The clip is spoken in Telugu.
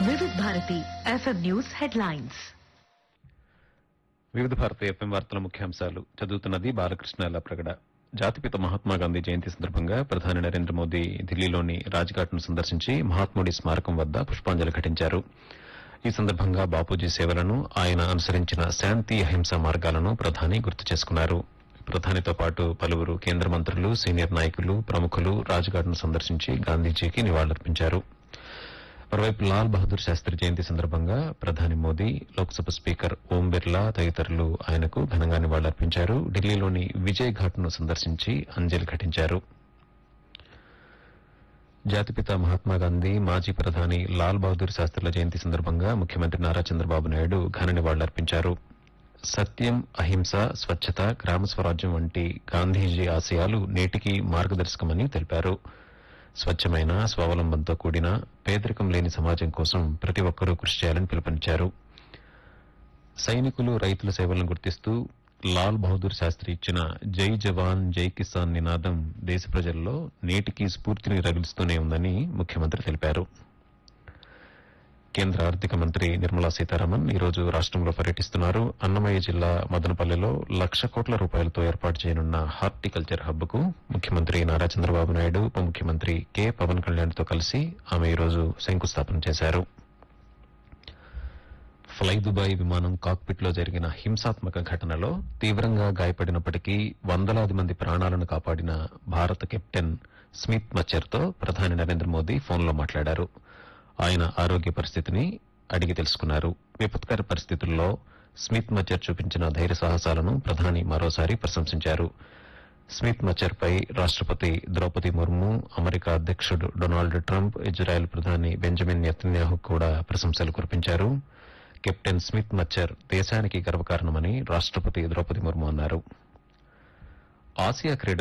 వివిధ భారతి ఎఫ్ఎం న్యూస్ హెడ్లైన్స్ వివిధ భారత ఎఫ్ఎం వార్తల ముఖ్యాంశాలు చదువుతున్నది బాలకృష్ణ లప్రగడ జాతిపిత మహాత్మా గాంధీ జయంతి సందర్భంగా ప్రధాని నరేంద్ర మోదీ ఢిల్లీలోని రాజ్ఘాట్ను సందర్శించి మహాత్ముడి స్మారకం వద్ద పుష్పాంజలి ఘటించారు ఈ సందర్భంగా బాపూజీ సేవలను ఆయన అనుసరించిన శాంతి అహింస మార్గాలను ప్రధాని గుర్తు చేసుకున్నారు ప్రధానితో పాటు పలువురు కేంద్ర మంత్రులు సీనియర్ నాయకులు ప్రముఖులు రాజ్ఘాట్ను సందర్శించి గాంధీజీకి నివాళులర్పించారు మరోవైపు లాల్ బహదూర్ శాస్త్రి జయంతి సందర్భంగా ప్రధాని మోదీ లోక్సభ స్పీకర్ ఓం బిర్లా తదితరులు ఆయనకు ఘనంగా నివాళులర్పించారు ఢిల్లీలోని విజయ్ ఘాట్ ను సందర్శించి అంజలి ఘటించారు జాతిపిత మహాత్మా గాంధీ మాజీ ప్రధాని లాల్ బహదూర్ శాస్త్రుల జయంతి సందర్భంగా ముఖ్యమంత్రి నారా చంద్రబాబు నాయుడు ఘన నివాళులర్పించారు సత్యం అహింస స్వచ్ఛత గ్రామ స్వరాజ్యం వంటి గాంధీజీ ఆశయాలు నేటికి మార్గదర్శకమని తెలిపారు స్వచ్ఛమైన స్వావలంబనతో కూడిన పేదరికం లేని సమాజం కోసం ప్రతి ఒక్కరూ కృషి చేయాలని పిలుపునిచ్చారు సైనికులు రైతుల సేవలను గుర్తిస్తూ లాల్ బహదూర్ శాస్త్రి ఇచ్చిన జై జవాన్ జై కిసాన్ నినాదం దేశ ప్రజల్లో నేటికి స్ఫూర్తిని రగిలిస్తూనే ఉందని ముఖ్యమంత్రి తెలిపారు కేంద్ర ఆర్థిక మంత్రి నిర్మలా సీతారామన్ ఈరోజు రాష్ట్రంలో పర్యటిస్తున్నారు అన్నమయ్య జిల్లా మదనపల్లెలో లక్ష కోట్ల రూపాయలతో ఏర్పాటు చేయనున్న హార్టికల్చర్ హబ్ కు ముఖ్యమంత్రి నారా చంద్రబాబు నాయుడు ఉప ముఖ్యమంత్రి కె పవన్ కళ్యాణ్ తో కలిసి ఆమె ఈరోజు శంకుస్థాపన చేశారు ఫ్లై దుబాయ్ విమానం కాక్పిట్ లో జరిగిన హింసాత్మక ఘటనలో తీవ్రంగా గాయపడినప్పటికీ వందలాది మంది ప్రాణాలను కాపాడిన భారత కెప్టెన్ స్మిత్ మచ్చర్తో ప్రధాని నరేంద్ర మోదీ ఫోన్లో మాట్లాడారు ఆయన ఆరోగ్య పరిస్థితిని అడిగి తెలుసుకున్నారు విపత్కర పరిస్థితుల్లో స్మిత్ మచ్చర్ చూపించిన ధైర్య సాహసాలను ప్రధాని మరోసారి ప్రశంసించారు స్మిత్ మచ్చర్ పై రాష్ట్రపతి ద్రౌపది ముర్ము అమెరికా అధ్యక్షుడు డొనాల్డ్ ట్రంప్ ఇజ్రాయెల్ ప్రధాని బెంజమిన్ నెతన్యాహు కూడా ప్రశంసలు కురిపించారు కెప్టెన్ స్మిత్ మచ్చర్ దేశానికి గర్వకారణమని రాష్ట్రపతి ద్రౌపది ముర్ము అన్నారు ఆసియా క్రీడలు